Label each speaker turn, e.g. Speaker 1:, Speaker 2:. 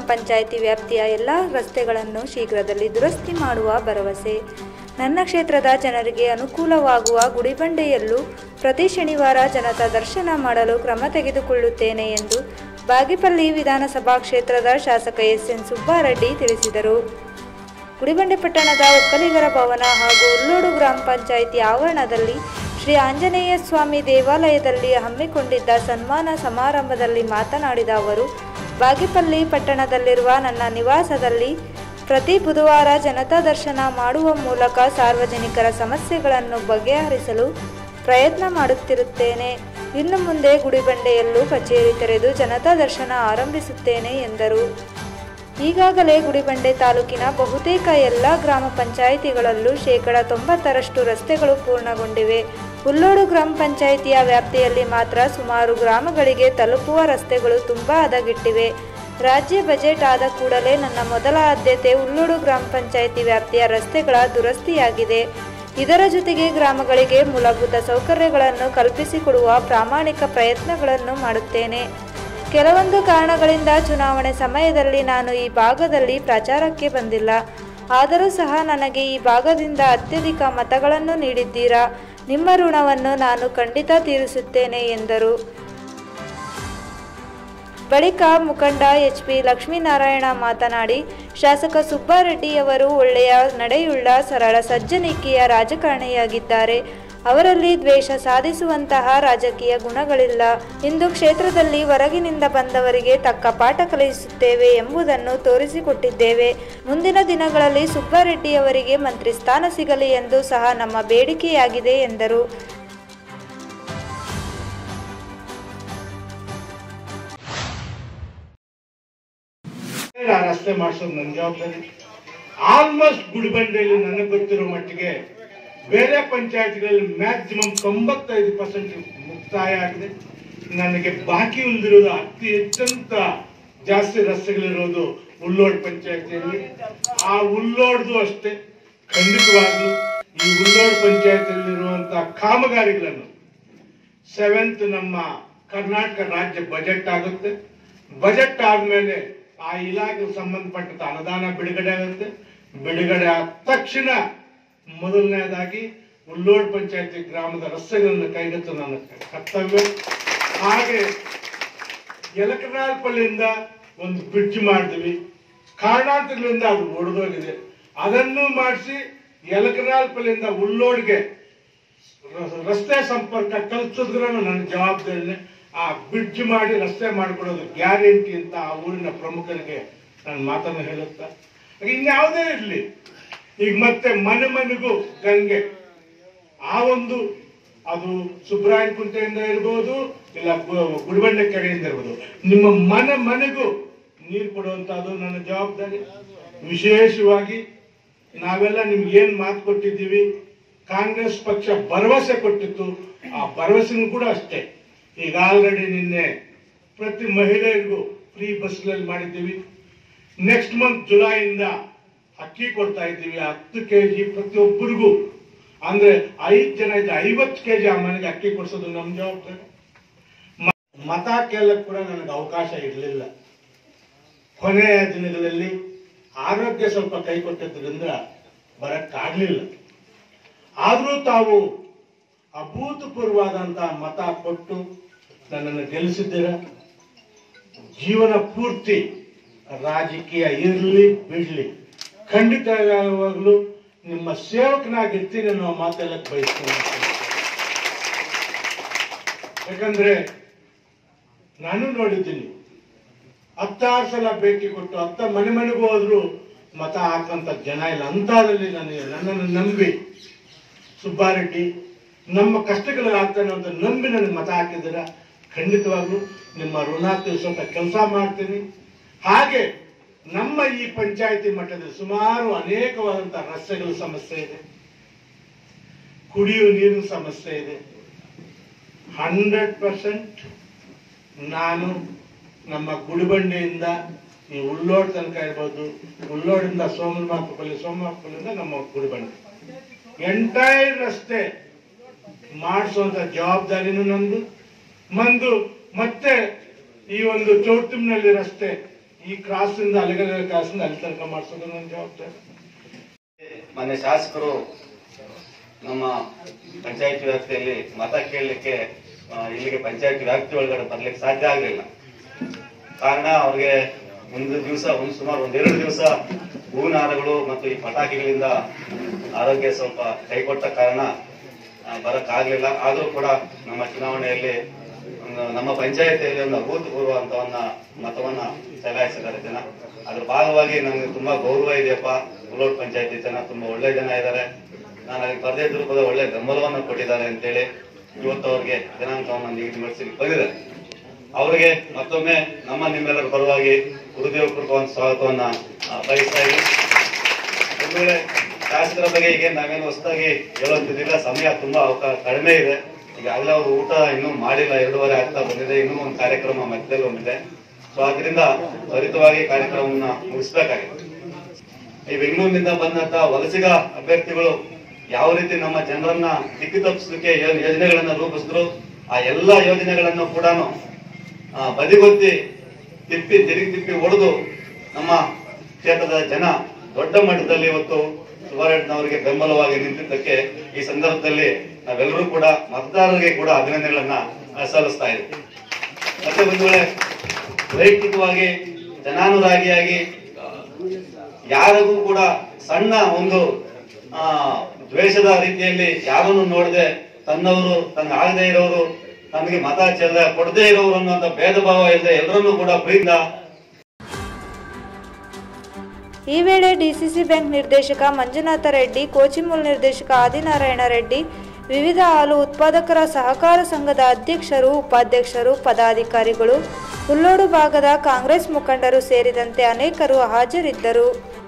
Speaker 1: ಪಂಚಾಯಿತಿ ವ್ಯಾಪ್ತಿಯ ಎಲ್ಲ ರಸ್ತೆಗಳನ್ನು ಶೀಘ್ರದಲ್ಲಿ ದುರಸ್ತಿ ಮಾಡುವ ಭರವಸೆ ನನ್ನ ಕ್ಷೇತ್ರದ ಜನರಿಗೆ ಅನುಕೂಲವಾಗುವ ಗುಡಿಬಂಡೆಯಲ್ಲೂ ಪ್ರತಿ ಶನಿವಾರ ಜನತಾ ದರ್ಶನ ಮಾಡಲು ಕ್ರಮ ತೆಗೆದುಕೊಳ್ಳುತ್ತೇನೆ ಎಂದು ಬಾಗೇಪಲ್ಲಿ ವಿಧಾನಸಭಾ ಕ್ಷೇತ್ರದ ಶಾಸಕ ಎಸ್ ಎನ್ ಸುಬ್ಬಾರೆಡ್ಡಿ ತಿಳಿಸಿದರು ಗುಡಿಬಂಡೆ ಪಟ್ಟಣದ ಒಕ್ಕಲಿಗರ ಭವನ ಹಾಗೂ ಉಲ್ಲೋಡು ಗ್ರಾಮ ಪಂಚಾಯಿತಿ ಆವರಣದಲ್ಲಿ ಶ್ರೀ ಆಂಜನೇಯ ಸ್ವಾಮಿ ದೇವಾಲಯದಲ್ಲಿ ಹಮ್ಮಿಕೊಂಡಿದ್ದ ಸನ್ಮಾನ ಸಮಾರಂಭದಲ್ಲಿ ಮಾತನಾಡಿದ ಅವರು ಬಾಗೇಪಲ್ಲಿ ಪಟ್ಟಣದಲ್ಲಿರುವ ನನ್ನ ನಿವಾಸದಲ್ಲಿ ಪ್ರತಿ ಬುಧವಾರ ಜನತಾ ದರ್ಶನ ಮಾಡುವ ಮೂಲಕ ಸಾರ್ವಜನಿಕರ ಸಮಸ್ಯೆಗಳನ್ನು ಬಗೆಹರಿಸಲು ಪ್ರಯತ್ನ ಮಾಡುತ್ತಿರುತ್ತೇನೆ ಇನ್ನು ಮುಂದೆ ಗುಡಿಬಂಡೆಯಲ್ಲೂ ಕಚೇರಿ ತೆರೆದು ಜನತಾ ದರ್ಶನ ಆರಂಭಿಸುತ್ತೇನೆ ಎಂದರು ಈಗಾಗಲೇ ಗುಡಿಬಂಡೆ ತಾಲೂಕಿನ ಬಹುತೇಕ ಎಲ್ಲ ಗ್ರಾಮ ಪಂಚಾಯಿತಿಗಳಲ್ಲೂ ಶೇಕಡ ತೊಂಬತ್ತರಷ್ಟು ರಸ್ತೆಗಳು ಪೂರ್ಣಗೊಂಡಿವೆ ಹುಲ್ಲೋಡು ಗ್ರಾಮ ಪಂಚಾಯಿತಿಯ ವ್ಯಾಪ್ತಿಯಲ್ಲಿ ಮಾತ್ರ ಸುಮಾರು ಗ್ರಾಮಗಳಿಗೆ ತಲುಪುವ ರಸ್ತೆಗಳು ತುಂಬ ಹದಗೆಟ್ಟಿವೆ ರಾಜ್ಯ ಬಜೆಟ್ ಆದ ಕೂಡಲೇ ನನ್ನ ಮೊದಲ ಆದ್ಯತೆ ಉಲ್ಲೋಡು ಗ್ರಾಮ ಪಂಚಾಯಿತಿ ವ್ಯಾಪ್ತಿಯ ರಸ್ತೆಗಳ ದುರಸ್ತಿಯಾಗಿದೆ ಇದರ ಜೊತೆಗೆ ಗ್ರಾಮಗಳಿಗೆ ಮೂಲಭೂತ ಸೌಕರ್ಯಗಳನ್ನು ಕಲ್ಪಿಸಿಕೊಡುವ ಪ್ರಾಮಾಣಿಕ ಪ್ರಯತ್ನಗಳನ್ನು ಮಾಡುತ್ತೇನೆ ಕೆಲವೊಂದು ಕಾರಣಗಳಿಂದ ಚುನಾವಣೆ ಸಮಯದಲ್ಲಿ ನಾನು ಈ ಭಾಗದಲ್ಲಿ ಪ್ರಚಾರಕ್ಕೆ ಬಂದಿಲ್ಲ ಆದರೂ ಸಹ ನನಗೆ ಈ ಭಾಗದಿಂದ ಅತ್ಯಧಿಕ ಮತಗಳನ್ನು ನೀಡಿದ್ದೀರಾ ನಿಮ್ಮ ಋಣವನ್ನು ನಾನು ಖಂಡಿತ ತೀರಿಸುತ್ತೇನೆ ಎಂದರು ಬಳಿಕ ಮುಖಂಡ ಎಚ್ ಪಿ ಲಕ್ಷ್ಮೀನಾರಾಯಣ ಮಾತನಾಡಿ ಶಾಸಕ ಸುಬ್ಬಾರೆಡ್ಡಿಯವರು ಒಳ್ಳೆಯ ನಡೆಯುಳ್ಳ ಸರಳ ಸಜ್ಜನಿಕೆಯ ರಾಜಕಾರಣಿಯಾಗಿದ್ದಾರೆ ಅವರಲ್ಲಿ ದ್ವೇಷ ಸಾಧಿಸುವಂತಹ ರಾಜಕೀಯ ಗುಣಗಳಿಲ್ಲ ಇಂದು ಕ್ಷೇತ್ರದಲ್ಲಿ ಹೊರಗಿನಿಂದ ಬಂದವರಿಗೆ ತಕ್ಕ ಪಾಠ ಕಲಿಸುತ್ತೇವೆ ಎಂಬುದನ್ನು ತೋರಿಸಿಕೊಟ್ಟಿದ್ದೇವೆ ಮುಂದಿನ ದಿನಗಳಲ್ಲಿ ಸುಬ್ಬಾರೆಡ್ಡಿಯವರಿಗೆ ಮಂತ್ರಿ ಸ್ಥಾನ ಸಿಗಲಿ ಎಂದು ಸಹ ನಮ್ಮ ಬೇಡಿಕೆಯಾಗಿದೆ ಎಂದರು
Speaker 2: ಆ ರಸ್ತೆ ಮಾಡಿಸೋದು ನನ್ನ ಜವಾಬ್ದಾರಿ ಆಲ್ಮೋಸ್ಟ್ ಗುಡಿಬಂಡೆಯಲ್ಲಿ ನನಗೆ ಗೊತ್ತಿರೋ ಮಟ್ಟಿಗೆ ಬೇರೆ ಪಂಚಾಯತ್ಗಳಲ್ಲಿ ಮ್ಯಾಕ್ಸಿಮಮ್ ತೊಂಬತ್ತೈದು ಪರ್ಸೆಂಟ್ ಮುಕ್ತಾಯ ಆಗಿದೆ ನನಗೆ ಬಾಕಿ ಉಳಿದಿರೋದು ಅತಿ ಹೆಚ್ಚಂತ ಜಾಸ್ತಿ ರಸ್ತೆಗಳಿರೋದು ಉಲ್ಲೋಡ್ ಪಂಚಾಯತಿಯಲ್ಲಿ ಆ ಉಲ್ಲೋಡ್ದು ಅಷ್ಟೇ ಖಂಡಿತವಾಗ್ಲೂ ಈ ಉಲ್ಲೋಡ್ ಪಂಚಾಯತಿಯಲ್ಲಿರುವಂತಹ ಕಾಮಗಾರಿಗಳನ್ನು ಸೆವೆಂತ್ ನಮ್ಮ ಕರ್ನಾಟಕ ರಾಜ್ಯ ಬಜೆಟ್ ಆಗುತ್ತೆ ಬಜೆಟ್ ಆದ್ಮೇಲೆ ಆ ಇಲಾಖೆಗೆ ಸಂಬಂಧಪಟ್ಟ ಅನುದಾನ ಬಿಡುಗಡೆ ಆಗುತ್ತೆ ಬಿಡುಗಡೆ ಆದ ತಕ್ಷಣ ಮೊದಲನೇದಾಗಿ ಉಲ್ಲೋಡ್ ಪಂಚಾಯತಿ ಗ್ರಾಮದ ರಸ್ತೆಗಳನ್ನು ಕೈಗೆತ್ತು ನನ್ನ ಕರ್ತವ್ಯ ಹಾಗೆ ಯಲಕನಾಲ್ಪಳ್ಳಿಯಿಂದ ಒಂದು ಬ್ರಿಡ್ಜ್ ಮಾಡಿದ್ವಿ ಕಾರಣಾಂತರಗಳಿಂದ ಅದು ಒಡೆದೋಗಿದೆ ಅದನ್ನು ಮಾಡಿಸಿ ಯಲಕನಾಲ್ಪಳ್ಳಿಯಿಂದ ಉಲ್ಲೋಡ್ಗೆ ರ- ರಸ್ತೆ ಸಂಪರ್ಕ ಕಲ್ಸಿದ್ರೆ ನನ್ನ ಜವಾಬ್ದಾರಿನೇ ಆ ಬ್ರಿಡ್ಜ್ ಮಾಡಿ ರಸ್ತೆ ಮಾಡ್ಕೊಡೋದು ಗ್ಯಾರಂಟಿ ಅಂತ ಆ ಊರಿನ ಪ್ರಮುಖರಿಗೆ ನನ್ನ ಮಾತನ್ನು ಹೇಳುತ್ತಾ ಇನ್ಯಾವುದೇ ಇರಲಿ ಈಗ ಮತ್ತೆ ಮನೆ ಮನೆಗೂ ಗಂಗೆ ಆ ಒಂದು ಅದು ಸುಬ್ರಾಯನ್ ಕುಂಟೆಯಿಂದ ಇರ್ಬೋದು ಇಲ್ಲ ಗು- ಗುಡಿಬಂಡೆ ಕೆರೆಯಿಂದ ಇರ್ಬೋದು ನಿಮ್ಮ ಮನೆ ಮನೆಗೂ ನೀರು ಕೊಡುವಂತದ್ದು ನನ್ನ ಜವಾಬ್ದಾರಿ ವಿಶೇಷವಾಗಿ ನಾವೆಲ್ಲ ನಿಮ್ಗೆ ಏನ್ ಮಾತು ಕೊಟ್ಟಿದ್ದೀವಿ ಕಾಂಗ್ರೆಸ್ ಪಕ್ಷ ಭರವಸೆ ಕೊಟ್ಟಿತ್ತು ಆ ಭರವಸೆನೂ ಕೂಡ ಅಷ್ಟೇ ಈಗ ಆಲ್ರೆಡಿ ನಿನ್ನೆ ಪ್ರತಿ ಮಹಿಳೆಯರಿಗೂ ಫ್ರೀ ಬಸ್ಗಳಲ್ಲಿ ಮಾಡಿದ್ದೀವಿ ನೆಕ್ಸ್ಟ್ ಮಂತ್ ಜುಲೈಯಿಂದ ಅಕ್ಕಿ ಕೊಡ್ತಾ ಇದ್ದೀವಿ ಹತ್ತು ಕೆಜಿ ಪ್ರತಿಯೊಬ್ಬರಿಗೂ ಅಂದ್ರೆ ಐದ್ ಜನ ಇದ್ರೆ ಐವತ್ತು ಕೆಜಿ ಆ ಮನೆಗೆ ಅಕ್ಕಿ ಕೊಡ್ಸೋದು ನಮ್ ಜವಾಬ್ದಾರಿ ಮ- ಮತ ಕೇಳಕ್ ಕೂಡ ನನಗೆ ಅವಕಾಶ ಇರಲಿಲ್ಲ ಕೊನೆಯ ದಿನಗಳಲ್ಲಿ ಆರೋಗ್ಯ ಸ್ವಲ್ಪ ಕೈ ಕೊಟ್ಟಿದ್ದರಿಂದ ಬರಕ್ಕಾಗ್ಲಿಲ್ಲ ಆದ್ರೂ ತಾವು ಅಭೂತಪೂರ್ವವಾದಂತಹ ಮತ ಕೊಟ್ಟು ನನ್ನನ್ನು ಗೆಲ್ಲಿಸಿದ್ದೀರ ಜೀವನ ಪೂರ್ತಿ ರಾಜಕೀಯ ಇರಲಿ ಬಿಡ್ಲಿ ಖಂಡಿತ ಯಾವಾಗಲೂ ನಿಮ್ಮ ಸೇವಕನಾಗಿರ್ತೀನಿ ಅನ್ನೋ ಮಾತೆಲ್ಲ ಬಯಸ್ತೀನಿ ಯಾಕಂದ್ರೆ ನಾನು ನೋಡಿದ್ದೀನಿ ಹತ್ತಾರು ಸಲ ಭೇಟಿ ಕೊಟ್ಟು ಹತ್ತ ಮನೆ ಮನೆಗೂ ಹೋದ್ರು ಮತ ಹಾಕಂತ ಜನ ಇಲ್ಲ ಅಂತದ್ರಲ್ಲಿ ನನಗೆ ನನ್ನನ್ನು ನಂಬಿ ಸುಬ್ಬಾರೆಡ್ಡಿ ನಮ್ಮ ಕಷ್ಟಗಳಾಗ್ತಾನೆ ಅಂತ ನಂಬಿ ನನಗೆ ಮತ ಹಾಕಿದ್ದೀರ ಖಂಡಿತವಾಗ್ಲೂ ನಿಮ್ಮ ಋಣ ತೀರಿಸುವಂತ ಕೆಲಸ ಮಾಡ್ತೀನಿ ಹಾಗೆ ನಮ್ಮ ಈ ಪಂಚಾಯತಿ ಮಟ್ಟದಲ್ಲಿ ಸುಮಾರು ಅನೇಕವಾದಂತಹ ರಸ್ತೆಗಳ ಸಮಸ್ಯೆ ಇದೆ ಕುಡಿಯುವ ನೀರಿನ ಸಮಸ್ಯೆ ಇದೆ ಹಂಡ್ರೆಡ್ ಪರ್ಸೆಂಟ್ ನಾನು ನಮ್ಮ ಗುಡಿಬಂಡೆಯಿಂದ ಈ ಉಳ್ಳೋಡ್ ತನಕ ಇರ್ಬೋದು ಉಳ್ಳೋಡಿಂದ ಸೋಮನಾಥಪಲ್ಲಿ ಸೋಮನಾಥಪಲ್ಲಿಂದ ನಮ್ಮ ಗುಡಿಬಂಡೆ ಎಂಟೈರ್ ರಸ್ತೆ ಮಾಡಿಸುವಂತ ಜವಾಬ್ದಾರಿನೂ ನಂದು ಮಂದು ಮತ್ತೆ ಈ ಒಂದು ಚೌಟಿಮ್ನಲ್ಲಿ ರಸ್ತೆ ಈ ಕ್ರಾಸ್ ಇಂದ ಅಲೆಗಲೆ ಕ್ರಾಸ್ ಇಂದ ಅಲ್ಲಿ ತನಕ ಮಾಡಿಸೋದು ನನ್ನ ಜವಾಬ್ದಾರಿ
Speaker 3: ಮೊನ್ನೆ ಶಾಸಕರು ನಮ್ಮ ಪಂಚಾಯತ್ ವ್ಯಾಪ್ತಿಯಲ್ಲಿ ಮತ ಕೇಳಲಿಕ್ಕೆ ಆ, ಇಲ್ಲಿಗೆ ಪಂಚಾಯತ್ ವ್ಯಾಪ್ತಿ ಒಳಗಡೆ ಬರ್ಲಿಕ್ಕೆ ಸಾಧ್ಯ ಆಗಲಿಲ್ಲ ಕಾರಣ ಅವ್ರಿಗೆ ಒಂದು ದಿವಸ ಒಂದು ಸುಮಾರು ಒಂದೆರಡು ದಿವಸ ಹೂನಾರಗಳು ಮತ್ತು ಈ ಪಟಾಕಿಗಳಿಂದ ಆರೋಗ್ಯ ಸ್ವಲ್ಪ ಕೈಕೊಟ್ಟ ಕಾರಣ ಆ, ಬರಕ್ಕಾಗ್ಲಿಲ್ಲ ಆದ್ರೂ ಕೂಡ ನಮ್ಮ ಚುನಾವಣೆಯಲ್ಲಿ ಒಂದು ನಮ್ಮ ಪಂಚಾಯತಿಯಲ್ಲಿ ಒಂದು ಅಭೂತಪೂರ್ವ ಅಂತವನ್ನ ಮತವನ್ನ ಚಲಾಯಿಸಿದ್ದಾರೆ ಜನ ಅದ್ರ ಭಾಗವಾಗಿ ನನಗೆ ತುಂಬಾ ಗೌರವ ಇದೆಯಪ್ಪ ಕುಲೋಡ್ ಪಂಚಾಯತಿ ಜನ ತುಂಬಾ ಒಳ್ಳೆ ಜನ ಇದ್ದಾರೆ ನಾನು ಅದಕ್ಕೆ ಬರದೇ ರೂಪದ ಒಳ್ಳೆ ಬೆಂಬಲವನ್ನ ಕೊಟ್ಟಿದ್ದಾರೆ ಅಂತೇಳಿ ಇವತ್ತು ಅವ್ರಿಗೆ ದಿನಾಂಕವನ್ನು ನಿಗದಿಪಡಿಸಿ ಬಂದಿದ್ದಾರೆ ಅವರಿಗೆ ಮತ್ತೊಮ್ಮೆ ನಮ್ಮ ನಿಮ್ಮೆಲ್ಲರ ಪರವಾಗಿ ಹೃದಯಪೂರ್ವಕ ಸ್ವಾಗತವನ್ನ ಆ, ಬಯಸ್ತಾ ಇದ್ದೀನಿ ಒಂದು ವೇಳೆ ಶಾಸಕರ ಬಗ್ಗೆ ಈಗ ನಾವೇನು ಹೊಸದಾಗಿ ಹೇಳುವಂತಿದ್ದಿಲ್ಲ ಸಮಯ ತುಂಬಾ ಅವಕಾಶ ಕಡಿಮೆ ಇದೆ ಈಗಾಗಲೇ ಅವರು ಊಟ ಇನ್ನೂ ಮಾಡಿಲ್ಲ ಎರಡೂವರೆ ಆಗ್ತಾ ಬಂದಿದೆ ಇನ್ನೂ ಒಂದು ಕಾರ್ಯಕ್ರಮ ಮಧ್ಯದಲ್ಲಿ ಒಂದಿದೆ ಸೊ ಅದರಿಂದ ತ್ವರಿತವಾಗಿ ಕಾರ್ಯಕ್ರಮವನ್ನ ಮುಗಿಸ್ಬೇಕಾಗಿದೆ ಈ ಬೆಂಗಳೂರಿನಿಂದ ಬಂದಂತ ವಲಸಿಗ ಅಭ್ಯರ್ಥಿಗಳು ಯಾವ ರೀತಿ ನಮ್ಮ ಜನರನ್ನ ದಿಕ್ಕು ತಪ್ಪಿಸಲಿಕ್ಕೆ ಏನ್ ಯೋಜನೆಗಳನ್ನ ರೂಪಿಸಿದ್ರು ಆ ಎಲ್ಲಾ ಯೋಜನೆಗಳನ್ನು ಕೂಡ ಬದಿಗೊತ್ತಿ ತಿಪ್ಪಿ ತಿರುಗಿ ತಿಪ್ಪಿ ಹೊಡೆದು ನಮ್ಮ ಕ್ಷೇತ್ರದ ಜನ ದೊಡ್ಡ ಮಟ್ಟದಲ್ಲಿ ಇವತ್ತು ಸುಬ್ಬಾರೆಡ್ಡಿನವರಿಗೆ ಬೆಂಬಲವಾಗಿ ನಿಂತಿದ್ದಕ್ಕೆ ಈ ಸಂದರ್ಭದಲ್ಲಿ ನಾವೆಲ್ಲರೂ ಕೂಡ ಮತದಾರರಿಗೆ ಕೂಡ ಅಭಿನಂದನೆಗಳನ್ನ ಆ, ಸಲ್ಲಿಸ್ತಾ ಇದ್ದೀವಿ ಮತ್ತೆ ಒಂದು ವೇಳೆ ವೈಯಕ್ತಿಕವಾಗಿ ಜನಾನುರಾಗಿಯಾಗಿ ಯಾರಿಗೂ ಕೂಡ ಸಣ್ಣ ಒಂದು ಆ ದ್ವೇಷದ ರೀತಿಯಲ್ಲಿ ಯಾರನ್ನು ನೋಡದೆ ತನ್ನವರು ತನ್ನ ಆಗದೆ ಇರೋರು ತನಗೆ ಮತ ಚೆಲ್ಲ ಕೊಡದೇ ಇರೋರು ಅನ್ನುವಂತ ಭೇದ ಭಾವ ಇಲ್ಲದೆ ಎಲ್ಲರನ್ನೂ ಕೂಡ ಪ್ರೀತಿಯಿಂದ
Speaker 1: ಈ ವೇಳೆ ಡಿಸಿಸಿ ಬ್ಯಾಂಕ್ ನಿರ್ದೇಶಕ ಮಂಜುನಾಥ ರೆಡ್ಡಿ ಕೋಚಿಮೂಲ್ ನಿರ್ದೇಶಕ ಆದಿನಾರಾಯಣ ರೆಡ್ಡಿ ವಿವಿಧ ಹಾಲು ಉತ್ಪಾದಕರ ಸಹಕಾರ ಸಂಘದ ಅಧ್ಯಕ್ಷರು ಉಪಾಧ್ಯಕ್ಷರು ಪದಾಧಿಕಾರಿಗಳು ಹುಲ್ಲೋಡು ಭಾಗದ ಕಾಂಗ್ರೆಸ್ ಮುಖಂಡರು ಸೇರಿದಂತೆ ಅನೇಕರು ಹಾಜರಿದ್ದರು